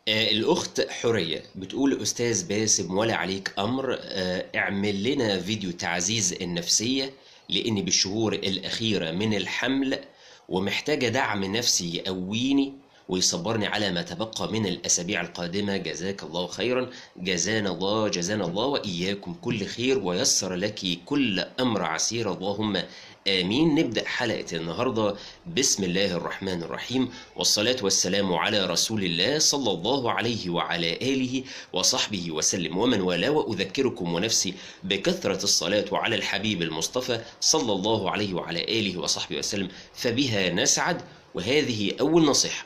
آه، الأخت حورية بتقول أستاذ باسم ولا عليك أمر آه، اعمل لنا فيديو تعزيز النفسية لأني بالشهور الأخيرة من الحمل ومحتاجة دعم نفسي يقويني ويصبرني على ما تبقى من الأسابيع القادمة جزاك الله خيرا جزانا الله جزانا الله وإياكم كل خير ويسر لك كل أمر عسير اللهم آمين نبدأ حلقة النهاردة بسم الله الرحمن الرحيم والصلاة والسلام على رسول الله صلى الله عليه وعلى آله وصحبه وسلم ومن والاه وأذكركم ونفسي بكثرة الصلاة على الحبيب المصطفى صلى الله عليه وعلى آله وصحبه وسلم فبها نسعد وهذه أول نصيحة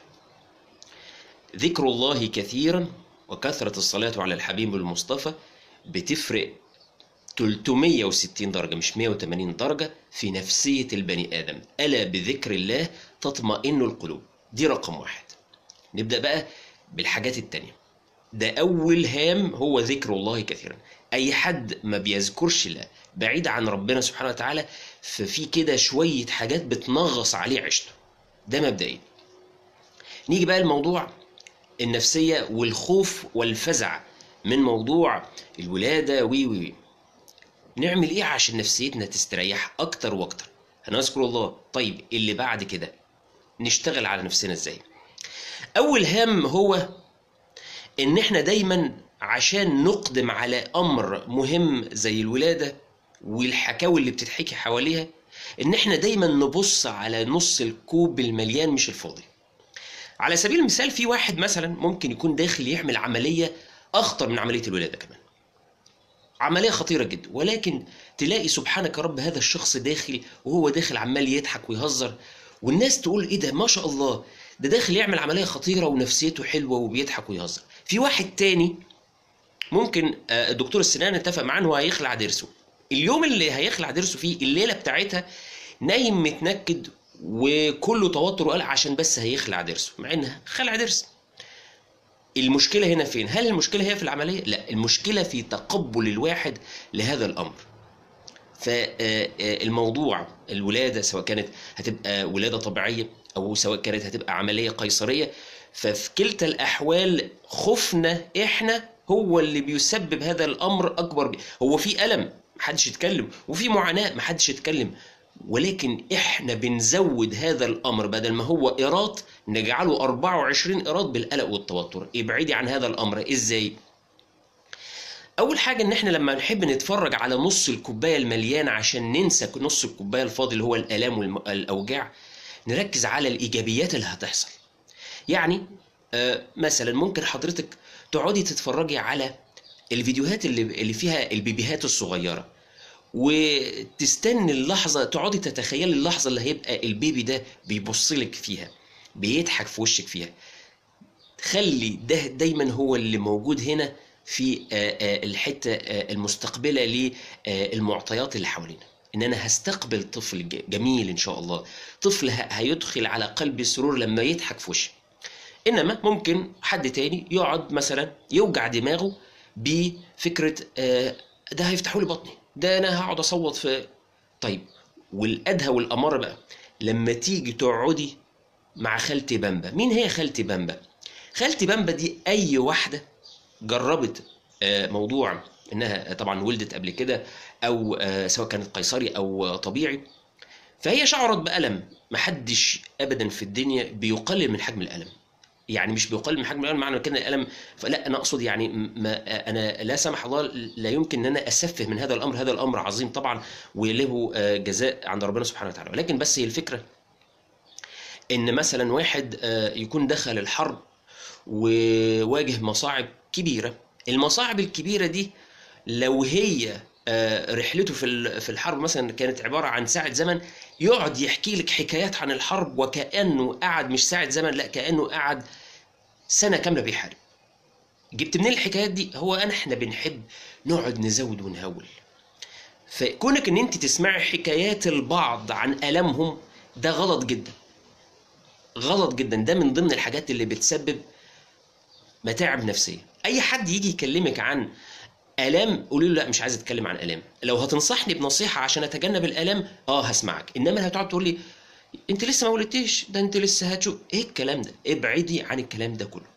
ذكر الله كثيرا وكثرة الصلاة على الحبيب المصطفى بتفرق 360 درجة مش 180 درجة في نفسية البني آدم ألا بذكر الله تطمئن القلوب دي رقم واحد نبدأ بقى بالحاجات التانية ده أول هام هو ذكر الله كثيرا أي حد ما بيذكرش الله بعيد عن ربنا سبحانه وتعالى ففي كده شوية حاجات بتنغص عليه عيشته ده مبدئيا نيجي بقى الموضوع النفسية والخوف والفزع من موضوع الولادة وي وي وي نعمل ايه عشان نفسيتنا تستريح اكتر واكتر هنذكر الله طيب اللي بعد كده نشتغل على نفسنا ازاي اول هام هو ان احنا دايما عشان نقدم على امر مهم زي الولاده والحكاوي اللي بتتحكي حواليها ان احنا دايما نبص على نص الكوب المليان مش الفاضي على سبيل المثال في واحد مثلا ممكن يكون داخل يعمل عمليه اخطر من عمليه الولاده كمان عمليه خطيره جدا ولكن تلاقي سبحانك يا رب هذا الشخص داخل وهو داخل عمال يضحك ويهزر والناس تقول ايه ده ما شاء الله ده داخل يعمل عمليه خطيره ونفسيته حلوه وبيضحك ويهزر في واحد تاني ممكن آه، الدكتور السنان اتفق معاه ان هو هيخلع ضرسه اليوم اللي هيخلع ضرسه فيه الليله بتاعتها نايم متنكد وكله توتر وقلق عشان بس هيخلع ضرسه مع ان خلع ضرس المشكلة هنا فين؟ هل المشكلة هي في العملية؟ لا المشكلة في تقبل الواحد لهذا الأمر فالموضوع الولادة سواء كانت هتبقى ولادة طبيعية أو سواء كانت هتبقى عملية قيصرية ففي كلتا الأحوال خوفنا إحنا هو اللي بيسبب هذا الأمر أكبر بي. هو في ألم محدش يتكلم وفي معاناة محدش يتكلم ولكن احنا بنزود هذا الامر بدل ما هو ايراد نجعله 24 ايراد بالقلق والتوتر ابعدي عن هذا الامر ازاي اول حاجه ان احنا لما نحب نتفرج على نص الكوبايه المليان عشان ننسى نص الكوبايه الفاضي اللي هو الالام والاوجاع نركز على الايجابيات اللي هتحصل يعني آه مثلا ممكن حضرتك تقعدي تتفرجي على الفيديوهات اللي اللي فيها البيبيهات الصغيره وتستني اللحظة تقعدي تتخيلي اللحظة اللي هيبقى البيبي ده بيبص لك فيها بيضحك في وشك فيها خلي ده دايما هو اللي موجود هنا في الحتة المستقبلة للمعطيات اللي حوالينا ان انا هستقبل طفل جميل ان شاء الله طفل هيدخل على قلبي سرور لما يضحك في وشي انما ممكن حد تاني يقعد مثلا يوجع دماغه بفكرة ده هيفتحوا لي بطني ده انا هقعد اصوت في طيب والادهى والاماره بقى لما تيجي تقعدي مع خالتي بامبا مين هي خالتي بامبا خالتي بامبا دي اي واحده جربت موضوع انها طبعا ولدت قبل كده او سواء كانت قيصري او طبيعي فهي شعرت بالم محدش ابدا في الدنيا بيقلل من حجم الالم يعني مش بيقلل من حجم الالم معنى كده الالم فلا انا اقصد يعني ما انا لا سمح الله لا يمكن ان انا اسفه من هذا الامر هذا الامر عظيم طبعا وله جزاء عند ربنا سبحانه وتعالى ولكن بس هي الفكره ان مثلا واحد يكون دخل الحرب وواجه مصاعب كبيره المصاعب الكبيره دي لو هي رحلته في في الحرب مثلا كانت عباره عن ساعه زمن يقعد يحكي لك حكايات عن الحرب وكانه قعد مش ساعه زمن لا كانه قعد سنه كامله بيحارب جبت منين الحكايات دي هو انا احنا بنحب نقعد نزود ونهول فكونك ان انت تسمعي حكايات البعض عن الامهم ده غلط جدا غلط جدا ده من ضمن الحاجات اللي بتسبب متاعب نفسيه اي حد يجي يكلمك عن الام قولي له لا مش عايز اتكلم عن الام لو هتنصحني بنصيحه عشان اتجنب الالام اه هسمعك انما هتقعد تقول لي انت لسه ما ولدتيش ده انت لسه هتشوف ايه الكلام ده ابعدي عن الكلام ده كله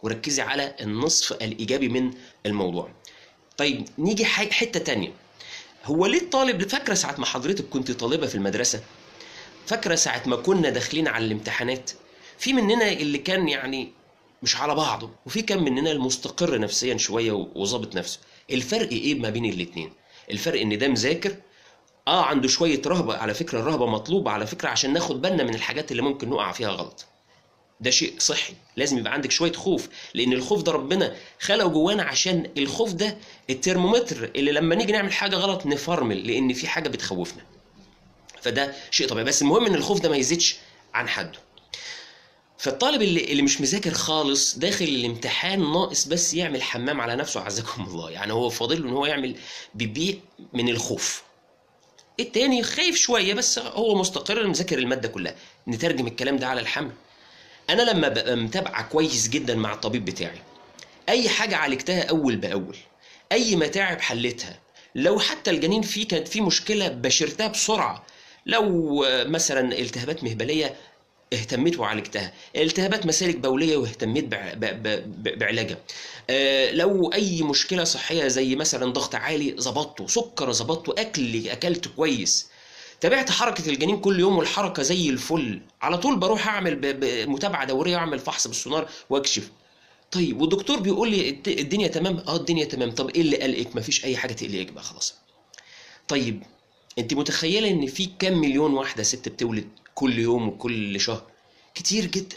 وركزي على النصف الايجابي من الموضوع طيب نيجي ح- حته تانية هو ليه الطالب فاكره ساعه ما حضرتك كنت طالبه في المدرسه فاكره ساعه ما كنا داخلين على الامتحانات في مننا اللي كان يعني مش على بعضه وفي كان مننا المستقر نفسيا شويه وظابط نفسه الفرق ايه ما بين الاتنين الفرق ان ده مذاكر اه عنده شويه رهبه على فكره الرهبه مطلوبه على فكره عشان ناخد بالنا من الحاجات اللي ممكن نقع فيها غلط ده شيء صحي لازم يبقى عندك شويه خوف لان الخوف ده ربنا خلقه جوانا عشان الخوف ده الترمومتر اللي لما نيجي نعمل حاجه غلط نفرمل لان في حاجه بتخوفنا فده شيء طبيعي بس المهم ان الخوف ده ما يزيدش عن حده فالطالب اللي اللي مش مذاكر خالص داخل الامتحان ناقص بس يعمل حمام على نفسه عزكم الله يعني هو فاضل له ان هو يعمل بيبيع من الخوف التاني خايف شويه بس هو مستقر مذاكر الماده كلها نترجم الكلام ده على الحمل انا لما ببقى متابعه كويس جدا مع الطبيب بتاعي اي حاجه عالجتها اول باول اي متاعب حلتها لو حتى الجنين فيه كانت فيه مشكله بشرتها بسرعه لو آه، مثلا التهابات مهبليه اهتميت وعالجتها التهابات مسالك بوليه واهتميت بع- ب- ب- ب- بعلاجها آه، لو اي مشكله صحيه زي مثلا ضغط عالي ظبطته سكر ظبطته اكل اكلت كويس تابعت حركه الجنين كل يوم والحركه زي الفل على طول بروح اعمل ب- ب- متابعه دوريه واعمل فحص بالسونار واكشف طيب والدكتور بيقول لي الد- الدنيا تمام اه الدنيا تمام طب ايه اللي قلقك مفيش اي حاجه تقلقك بقى خلاص طيب انت متخيله ان في كام مليون واحده ست بتولد كل يوم وكل شهر كتير جدا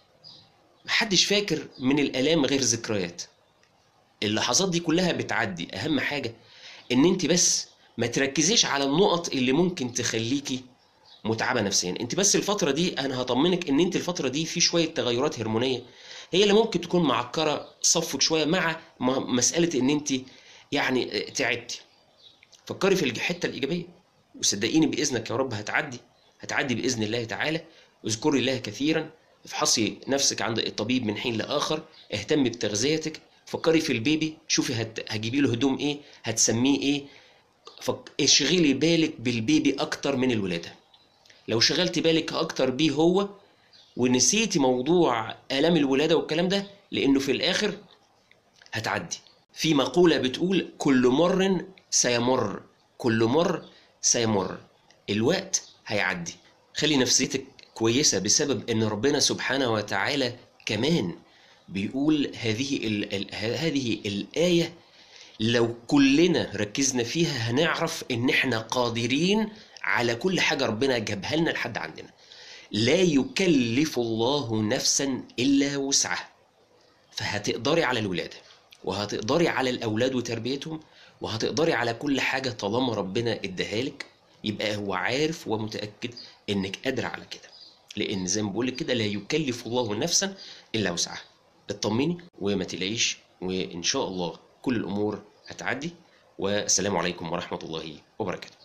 محدش فاكر من الالام غير ذكريات اللحظات دي كلها بتعدي اهم حاجه ان انت بس ما تركزيش على النقط اللي ممكن تخليكي متعبه نفسيا انت بس الفتره دي انا هطمنك ان انت الفتره دي في شويه تغيرات هرمونيه هي اللي ممكن تكون معكره صفك شويه مع م- مساله ان انت يعني تعبتي فكري في الحته الايجابيه وصدقيني باذنك يا رب هتعدي هتعدي باذن الله تعالى اذكري الله كثيرا افحصي نفسك عند الطبيب من حين لاخر اهتمي بتغذيتك فكري في البيبي شوفي هت... هتجيبي له هدوم ايه هتسميه ايه فك... اشغلي بالك بالبيبي اكتر من الولاده لو شغلتي بالك اكتر بيه هو ونسيتي موضوع الام الولاده والكلام ده لانه في الاخر هتعدي في مقوله بتقول كل مر سيمر كل مر سيمر الوقت هيعدي خلي نفسيتك كويسه بسبب ان ربنا سبحانه وتعالى كمان بيقول هذه ال ال هذه الايه لو كلنا ركزنا فيها هنعرف ان احنا قادرين على كل حاجه ربنا جابها لنا لحد عندنا لا يكلف الله نفسا الا وسعها فهتقدري على الولاده وهتقدري على الاولاد وتربيتهم وهتقدري على كل حاجه طالما ربنا اداها لك يبقى هو عارف ومتاكد انك قادره على كده لان زي ما بقول لك كده لا يكلف الله نفسا الا وسعها اطمني وما تلاقيش وان شاء الله كل الامور هتعدي والسلام عليكم ورحمه الله وبركاته